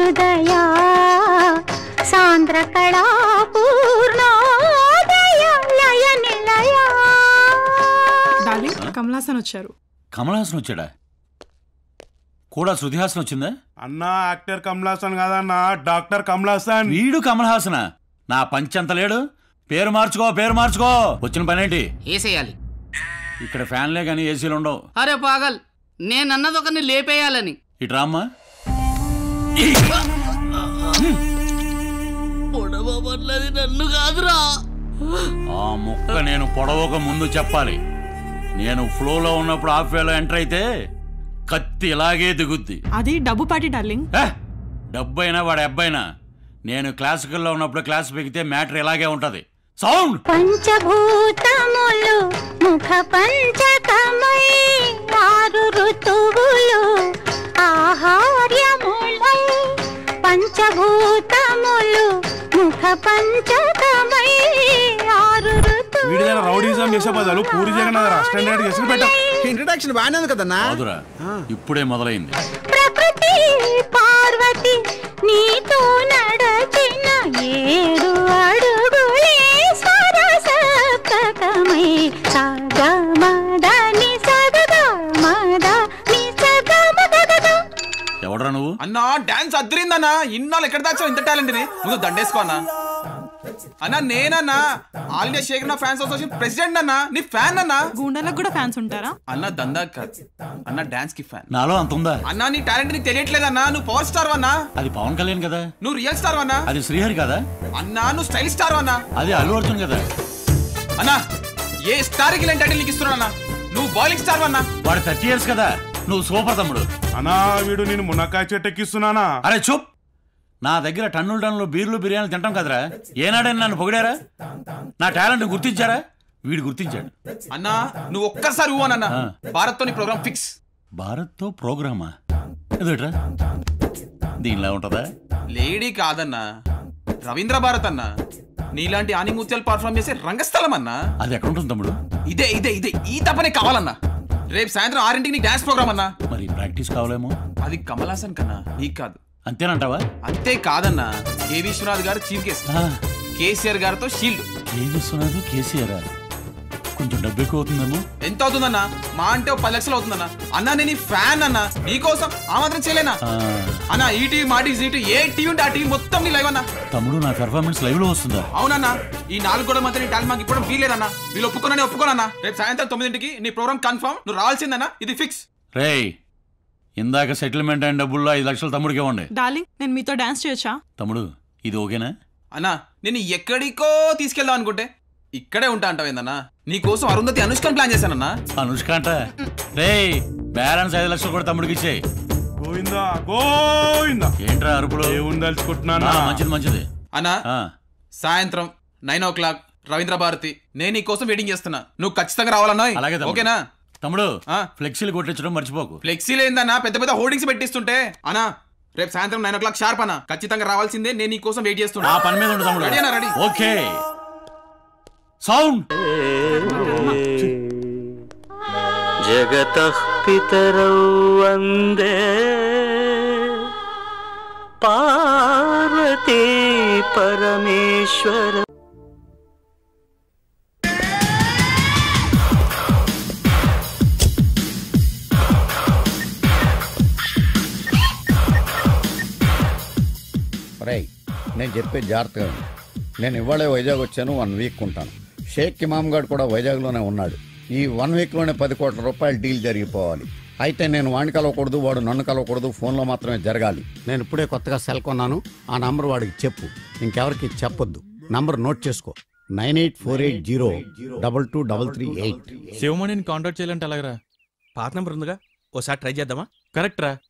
హృదయా సాంద్ర కళా పూర్ణోదయ లయ నిలయ డార్లింగ్ కమలాసన్ వచ్చారు కమలహాసన్ వచ్చాడా కూడా శృతిహాసన్ వచ్చిందా అన్నా యాక్టర్ కమలాసన్ కాదన్నా డాక్టర్ కమలాసన్ వీడు కమలహాసన నా పంచంత లేడు పేరు మార్చుకో పేరు మార్చుకో వచ్చిన పనేంటి వేసేయాలి ఇక్కడ ఫ్యాన్లే కానీ ఏసీలు ఉండవు అరే పాగల్ నేనన్నది ఒకరిని లేపేయాలని ఇటు రామ్మా పొడవబడ్లది నన్ను కాదురా ఆ ముక్క నేను పొడవక ముందు చెప్పాలి నేను ఫ్లోలో ఉన్నప్పుడు ఆఫ్ వేలో ఎంటర్ అయితే కత్తి ఇలాగే దిగుద్ది అది డబ్బు పాటి డార్లింగ్ ఏ, డబ్బైనా వాడి అబ్బాయినా నేను క్లాసికల్లో ఉన్నప్పుడు క్లాస్ పెగితే మ్యాటర్ ఇలాగే ఉంటది సౌండ్ పంచభూతములు ముఖ పంచకమై ఆరు ఋతువులు ఆహార్యములై పంచభూతములు ముఖ పంచకమై ఆరు ఋతువులు వీడిదైనా రౌడీజం చేసే బదులు పూరి జగన్నాథ్ స్టాండర్డ్ చేసి పెట్ట ఇంట్రడక్షన్ బాగానే ఉంది కదన్నా కాదురా ఇప్పుడే మొదలైంది ప్రకృతి పార్వతి నీతో నడచిన ఏడు అడుగులే సరసప్రకమై సగమదని సగద మద ని సగమదగద ఎవడరా నువ్వు అన్నా డాన్స్ అద్దరిందన్నా ఇన్నాళ్ళు ఎక్కడ దాచావు ఇంత టాలెంట్ ని ముందు దండేసుకో అన్నా అన్నా నేనన్నా ఆల్ ఇండియా షేక్ నా ఫ్యాన్స్ అసోసియేషన్ ప్రెసిడెంట్ అన్నా నీ ఫ్యాన్ అన్నా గూండాలకు కూడా ఫ్యాన్స్ ఉంటారా అన్న దందా కాదు అన్న డాన్స్ కి ఫ్యాన్ నాలో అంత ఉందా అన్నా నీ టాలెంట్ నీకు తెలియట్లేదన్నా నువ్వు పవర్ స్టార్ అన్నా అది పవన్ కళ్యాణ్ కదా నువ్వు రియల్ స్టార్ అన్నా అది శ్రీహరి కదా అన్నా నువ్వు స్టైల్ స్టార్ అన్నా అది అల్లు అర్జున్ కదా అన్నా ఏ స్టార్ కి టైటిల్ నీకు ఇస్తున్నా నువ్వు బౌలింగ్ స్టార్ అన్నా వాడు థర్టీ ఇయర్స్ కదా నువ్వు సూపర్ తమ్ముడు అన్నా వీడు నేను మునక్కాయ చెట్టు ఎక్కిస్తున్నానా అరే చూప్ నా దగ్గర టన్నులు టన్నులు బీర్లు బిర్యానీలు తింటాం కదరా ఏనాడని నన్ను పొగిడారా నా టాలెంట్ గుర్తించారా వీడు గుర్తించాడు అన్నా నువ్వు ఒక్కసారి ఊ అన్నా ఆ. భారత్ తో నీ ప్రోగ్రామ్ ఫిక్స్ భారత్తో ప్రోగ్రామా ఎదుట్రా దీనిలా ఉంటుందా లేడీ కాదన్నా రవీంద్ర భారత్ అన్నా నీలాంటి ఆనిముత్యాలు పర్ఫామ్ చేసే రంగస్థలం అన్నా అది ఎక్కడ ఉంటుంది తమ్ముడు ఇదే ఇదే ఇదే ఈ తపనే కావాలన్నా రేపు సాయంత్రం ఆరింటికి నీ డాన్స్ ప్రోగ్రామ్ అన్నా మరి ప్రాక్టీస్ కావాలేమో అది కమల్ హాసన్ కన్నా నీకు కాదు అంతేనంటావా అంతే కాదన్నా కె విశ్వనాథ్ గారు చీఫ్ గెస్ట్ ఆ, కేసీఆర్ గారితో షీల్డ్ కే విశ్వనాథ్ కేసీఆర్ కొంచెం డబ్బు ఎక్కువ అవుతుందేమో ఎంత అవుతుందన్నా మా అంటే ఓ పది లక్షలు అవుతుందన్నా అన్నా నేను ఫ్యాన్ అన్నా నీకోసం ఆ మాత్రం చేయలేనా ఆ, అన్నా ఈ టీవీ మా టీవీ సీటు ఏ టీవీ ఉంటే ఆ టీవీ మొత్తం నీ లైవ్ అన్నా తమ్ముడు నా పెర్ఫార్మెన్స్ లైవ్ లో వస్తుందా అవునన్నా ఈ నాలుగు గోడల మధ్య నీ టాలెంట్ మాకు ఇప్పుడు వీలేదన్నా వీళ్ళు ఒప్పుకోనని ఒప్పుకోనన్నా రేపు సాయంత్రం తొమ్మిదింటికి నీ ప్రోగ్రామ్ కన్ఫర్మ్ నువ్వు రావాల్సిందన్నా ఇది ఫిక్స్ రేయ్ ఇందాక సెటిల్మెంట్ అయిన డబ్బుల్లో ఐదు లక్షలు తమ్ముడికి ఇవ్వండి డార్లింగ్ నేను మీతో డాన్స్ చేయొచ్చా తమ్ముడు ఇది ఓకేనా అన్నా నేను ఎక్కడికో తీసుకెళ్దాం అనుకుంటే ఇక్కడే ఉంటా అంటావేందన్నా నీకోసం అరుంధతి అనుష్కని ప్లాన్ చేశానన్నా అనుష్క అంట రేయ్ బ్యాలెన్స్ ఐదు లక్షలు కూడా తమ్ముడికి ఇచ్చేయి గోవిందా గోవిందా ఏంట్రా అరుపులు దేవుని తలుచుకుంటున్నానా ఆ, మంచిది మంచిది అన్నా ఆ, సాయంత్రం nine o'clock Ravindra Bharathi నేను నీ కోసం వెయిటింగ్ చేస్తున్నా నువ్వు ఖచ్చితంగా రావాలన్నా అలాగే తమ్ముడు. ఓకేనా తమ్ముడు ఆ. ఫ్లెక్సీలు కొట్టించడం మర్చిపోకు ఫ్లెక్సీలు ఏందన్నా పెద్ద పెద్ద హోర్డింగ్స్ పెట్టిస్తుంటే అన్నా రేపు సాయంత్రం నైన్ ఓ క్లాక్ షార్ప్ అన్నా ఖచ్చితంగా రావాల్సిందే నేను నీ కోసం వెయిట్ చేస్తున్నా ఆ పని మీద ఉండు తమ్ముడు రెడీ అన్నా రెడీ ఓకే సౌండ్ जगतः पितरौ वन्दे पार्वती परमेश्वर రేయ్ నేను చెప్పేది జాగ్రత్తగా విను. నేను ఇవాళే వైజాగ్ వచ్చాను వన్ వీక్ ఉంటాను షేక్ ఇమామ్ గారు కూడా వైజాగ్లోనే ఉన్నాడు ఈ వన్ వీక్లోనే పది కోట్ల రూపాయల డీల్ జరిగిపోవాలి అయితే నేను వాడిని కలవకూడదు వాడు నన్ను కలవకూడదు ఫోన్లో మాత్రమే జరగాలి నేను ఇప్పుడే కొత్తగా సెల్ కొన్నాను ఆ నంబర్ వాడికి చెప్పు ఇంకెవరికి చెప్పొద్దు నంబర్ నోట్ చేసుకో nine eight four eight zero double two double three eight శివమణిని కాంటాక్ట్ చేయాలంటే అలాగరా పాత నెంబర్ ఉందిగా ఓసారి ట్రై చేద్దామా కరెక్ట్ రా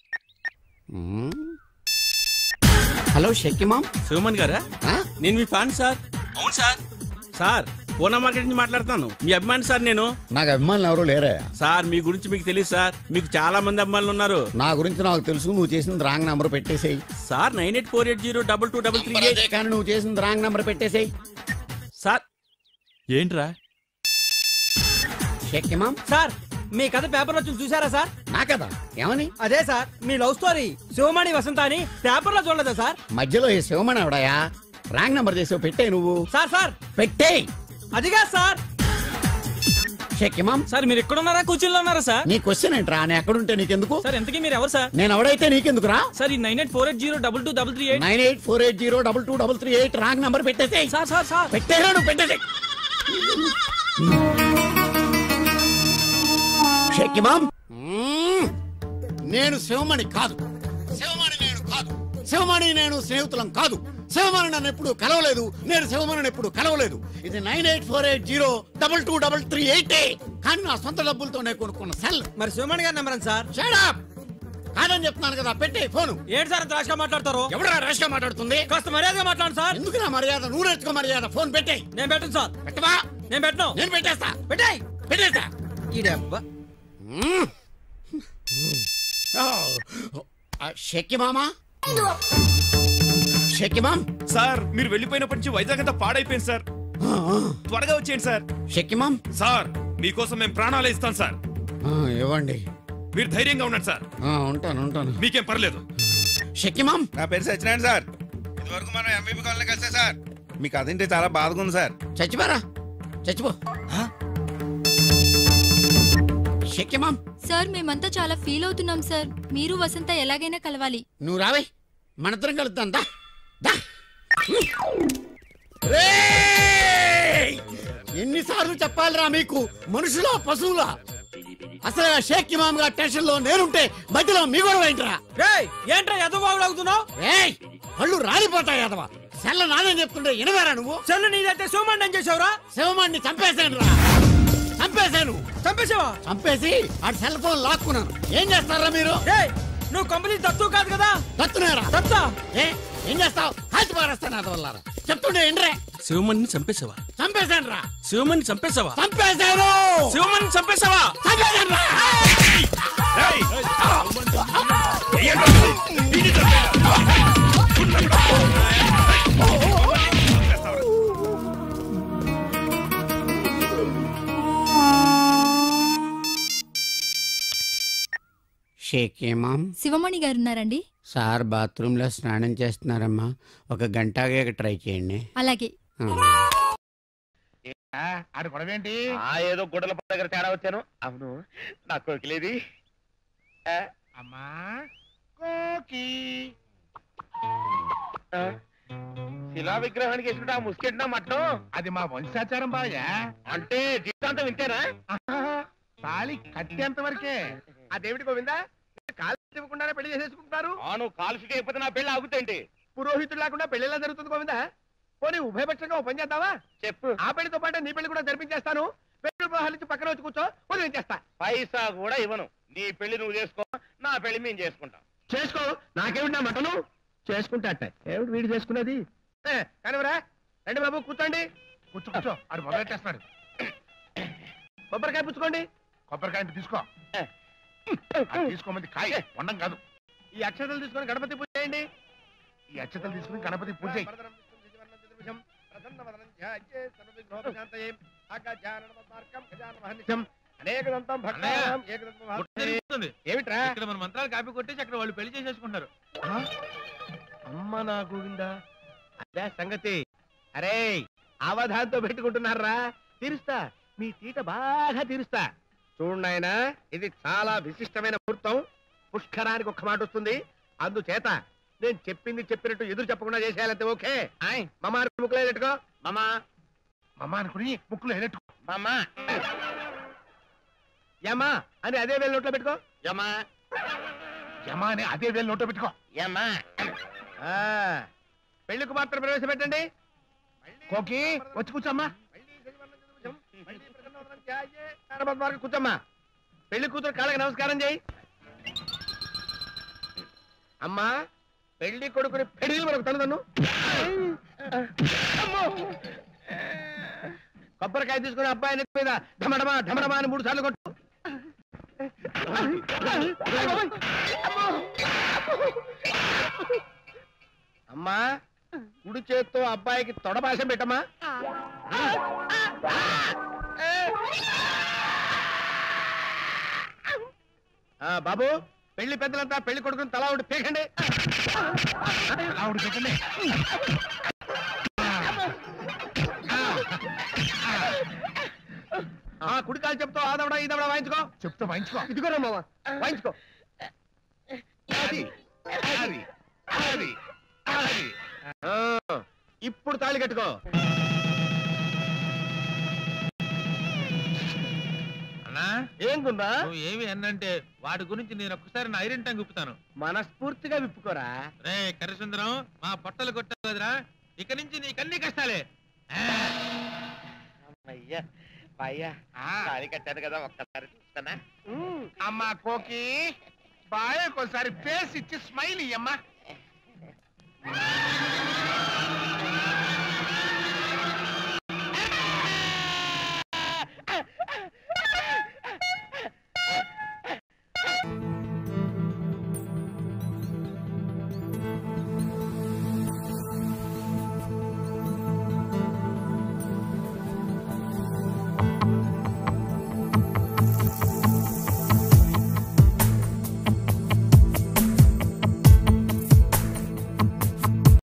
హలో షేక్ ఇమామ్ శివమణి గారా నేను మీ ఫ్యాన్ సార్ అవును సార్ సార్ పూనా మార్కెట్ నుంచి మాట్లాడుతాను మీ అభిమాని సార్ నేను నాకు అభిమానులు ఎవరు లేరే సార్ మీ గురించి మీకు తెలియదు సార్ మీకు చాలా మంది అభిమానులు ఉన్నారు నా గురించి నాకు తెలుసు నువ్వు చేసింది రాంగ్ నెంబర్ పెట్టేసేయి sir nine eight four eight zero double two double three eight కానీ నువ్వు చేసింది రాంగ్ నెంబర్ పెట్టేసేయి సార్ ఏంట్రా షేక్ ఇమామ్ సార్ మీ కథ పేపర్ లో చూసారా సార్ నా కదా ఏమని అదే సార్ మీ లవ్ స్టోరీ శివమణి వసంత అని పేపర్ లో చూడలేదా సార్ మధ్యలో ఈ శివమణి ఎవడయా రాంగ్ నెంబర్ చేసావు పెట్టే నువ్వు సార్ సార్ పెట్టే అదిగా సార్ షేక్ ఇమాం సార్ మీరు ఎక్కడ ఉన్నారా కూర్చుల్లో ఉన్నారా సార్ నీ క్వశ్చన్ ఏంట్రా నేను ఎక్కడుంటే నీకెందుకు సార్ ఎంతకీ మీరు ఎవరు సార్ నేను ఎవడైతే నీకెందుకురా సార్ ఈ nine eight four eight zero double two double three eight nine eight four eight zero double two double three eight wrong number పెట్టేసే సార్ సార్ సార్ పెట్టేరా నువ్వు పెట్టేసే షేక్ ఇమాం మ్మ్. నేను శివమణి కాదు శివమణి నేను కాదు శివమణి నేను స్నేహితులం కాదు శివమణి నన్ను ఎప్పుడు కలవలేదు నేను శివమణిని ఎప్పుడు కలవలేదు ఇది nine eight four eight zero double two double three eight కానీ నా సొంత డబ్బులతోనే కొనుక్కున్న సెల్ మరి శివమణి గారి నెంబర్ సార్ షడప్ కాదని చెప్తున్నాను కదా పెట్టే ఫోను ఏంటి సార్ రాష్గా మాట్లాడతారు ఎవడా రేష్గా మాట్లాడుతుంది కాస్త మర్యాదగా మాట్లాడండి సార్ ఎందుకు నా మర్యాద నువ్వు నేర్చుకో మర్యాద ఫోన్ పెట్టేయ్ నేను పెట్టను సార్ పెట్టవా నేను పెట్టను నేను పెట్టేస్తా పెట్టాయి పెట్టేస్తా ఈ డబ్బా మ్మ్. ఓ, ఆ, షెక్కి మామా షెక్కి మామ్ సార్ మీరు వెళ్ళిపోయినప్పటి నుంచి వైజాగ్ అంతా పాడైపోయింది సార్ త్వరగా వచ్చేయండి సార్ షెక్కి మామ్ సార్ మీకోసం మేము ప్రాణాలే ఇస్తాం సార్ ఆ, ఇవ్వండి మీరు ధైర్యంగా ఉండండి సార్ ఆ, ఉంటాను ఉంటాను మీకేం పర్లేదు షెక్కి మామ్ నా పేరు సత్యనారాయణ సార్ ఇదివరకు మనం ఎంబీబీ కాలనీ కలిసా సార్ మీకు అదేంటి చాలా బాధగా ఉంది సార్ చచ్చిపోరా చచ్చిపో షెక్కి మామ్ సార్ మేమంతా చాలా ఫీల్ అవుతున్నాం సార్ మీరు వసంత ఎలాగైనా కలవాలి నువ్వు రావే మనిద్దరం కలుద్దాం దా దా రేయ్! ఎన్నిసార్లు చెప్పాలిరా మీకు మనుషులా పశువులా అసలు ఆ షేక్ ఇమామ్ గారి టెన్షన్ లో నేనుంటే మధ్యలో మీ గొడవ ఏంట్రా రేయ్ ఏంట్రా ఎదో బాగులాగుతున్నావు ఏయ్ కళ్ళు రాలిపోతాయి అదవా సెల్ల నాదని చెప్తుంటే వినవేరా నువ్వు సెల్లు నీదైతే శివమణి ఏం చేసావురా శివమాన్ని చంపేశాను రా చంపేశాను చంపేసావా చంపేసి ఆ సెల్ ఫోన్ లాక్కున్నాను ఏం చేస్తారా మీరు రేయ్ నువ్వు కంపెనీ దత్తు కాదు కదా దత్తునేరా దత్తా ఏ ఏం చేస్తావు కాల్చి పారేస్తాను అదవల్లారా చెప్తుండే ఏంట్రే శివమణిని చంపేశావా చంపేశాను రా శివమణిని చంపేశావా చంపేశాను శివమణిని చంపేశావా చంపేశాను రా షేక్ ఇమామ్ శివమణి గారు ఉన్నారండి సార్ బాత్రూంలో స్నానం చేస్తున్నారమ్మా ఒక గంటగా ట్రై చేయండి అలాగే ఆడు గొడవ ఏంటి ఆ ఏదో గుడ్డల పక్క దగ్గర తేడా వచ్చాను అవును నా కోకిలేది ఆ, అమ్మా కోకి ఆ, శిలా విగ్రహానికి వేసుకుంటే ఆ ముసుకెట్టినా మట్టం అది మా వంశాచారం బాగా అంటే జీవితాంతం వింటేనా తాళి కట్టేంత వరకే అదేమిటి గోవిందా కాలు ఇవ్వకుండానే పెళ్లి చేసేసుకుంటున్నారు నువ్వు కాలు సిటీ అయిపోతే నా పెళ్లి ఆగుతాయండి పురోహితుడు లేకుండా పెళ్లి ఎలా జరుగుతుంది గోవిందా పోనీ ఉభయపక్షంగా ఓ పని చేద్దావా చెప్పు ఆ పెళ్లితో పాటు నీ పెళ్లి కూడా జరిపించేస్తాను పెళ్లి వివాహాల నుంచి పక్కన వచ్చి కూర్చో వదిలి చేస్తా పైసా కూడా ఇవ్వను నీ పెళ్లి నువ్వు చేసుకో నా పెళ్లి మేము చేసుకుంటాం చేసుకో నాకేమిటి నా మటను చేసుకుంటా ఏమిటి వీడు చేసుకున్నది కానివరా రండి బాబు కూర్చోండి కూర్చో కూర్చో ఆడు మొదలెట్టేస్తున్నాడు కొబ్బరికాయ పుచ్చుకోండి కొబ్బరికాయ ఇంత తీసుకో అది తీసుకోమంది కాయ వండం కాదు ఈ అక్షతలు తీసుకొని గణపతి పూజ చేయండి ఈ అక్షతలు తీసుకుని గణపతి పూజ చేయి. ఏమిట్రా ఇక్కడ మన మంత్రాలు కాపీ కొట్టేసి అక్కడ వాళ్ళు పెళ్లి చేసేసుకుంటారు అమ్మ నా గోవిందా అదే సంగతి అరే అవధాంతో పెట్టుకుంటున్నారా తీరుస్తా మీ తీట బాగా తీరుస్తా చూడు నాయనా ఇది చాలా విశిష్టమైన ముహూర్తం పుష్కరానికి ఒక్క మాట వస్తుంది అందుచేత నేను చెప్పింది చెప్పినట్టు ఎదురు చెప్పకుండా చేసేయాలంటే ఓకే ఆయ్ మమ్మ ముక్కులే పెట్టుకో మమ్మా మమ్మ అనుకుని ముక్కులు ఎలెట్టు మమ్మా యమ్మా అని అదే వేలు నోట్లో పెట్టుకో యమ్మా యమా అని అదే వేలు నోట్లో పెట్టుకో యమ్మా ఆ, పెళ్లికి మాత్రం ప్రవేశపెట్టండి కోకి వచ్చి కూర్చోమ్మా మార్గం కూర్చోమ్మా పెళ్లి కూతురు కాళ్ళకి నమస్కారం చేయి అమ్మా పెళ్లి కొడుకుని పెళ్లి మనకు తను కొబ్బరికాయ తీసుకుని అబ్బాయి నెత్తి మీద ఢమడమా ఢమడమా అని మూడు సార్లు కొట్టు అమ్మా కుడి చేత్తో అబ్బాయికి తొడభాషం పెట్టమ్మా ఆ, బాబు పెళ్లి పెద్దలంతా పెళ్లి కొడుకుని తలా ఒకటి పీకండి తలా ఒకటి పీకండి. ఆ కుడి కాలు చెప్తావు ఆదవడా ఈదవడా వాయించుకో చెప్తా వాయించుకో ఇదిగో మామ వాయించుకో అది అది అది అది ఆ, ఇప్పుడు తాళి కట్టుకో అన్నా ఏం గుందా నువ్వు ఏమి అన్నంటే వాడి గురించి నేను ఒక్కసారి నా ఐరన్ టంగ్ విప్పుతాను మనస్ఫూర్తిగా విప్పుకోరా రే కర్రసుందరం మా పొట్టలు కొట్టావు కదరా ఇక నుంచి నీకన్ని కష్టాలే అయ్యా అయ్యా తాళి కట్టాను కదా ఒక్కసారి చూస్తానా అమ్మా కోకి బాయ్ ఒకసారి ఫేస్ ఇచ్చి స్మైల్ ఇయ్యమ్మా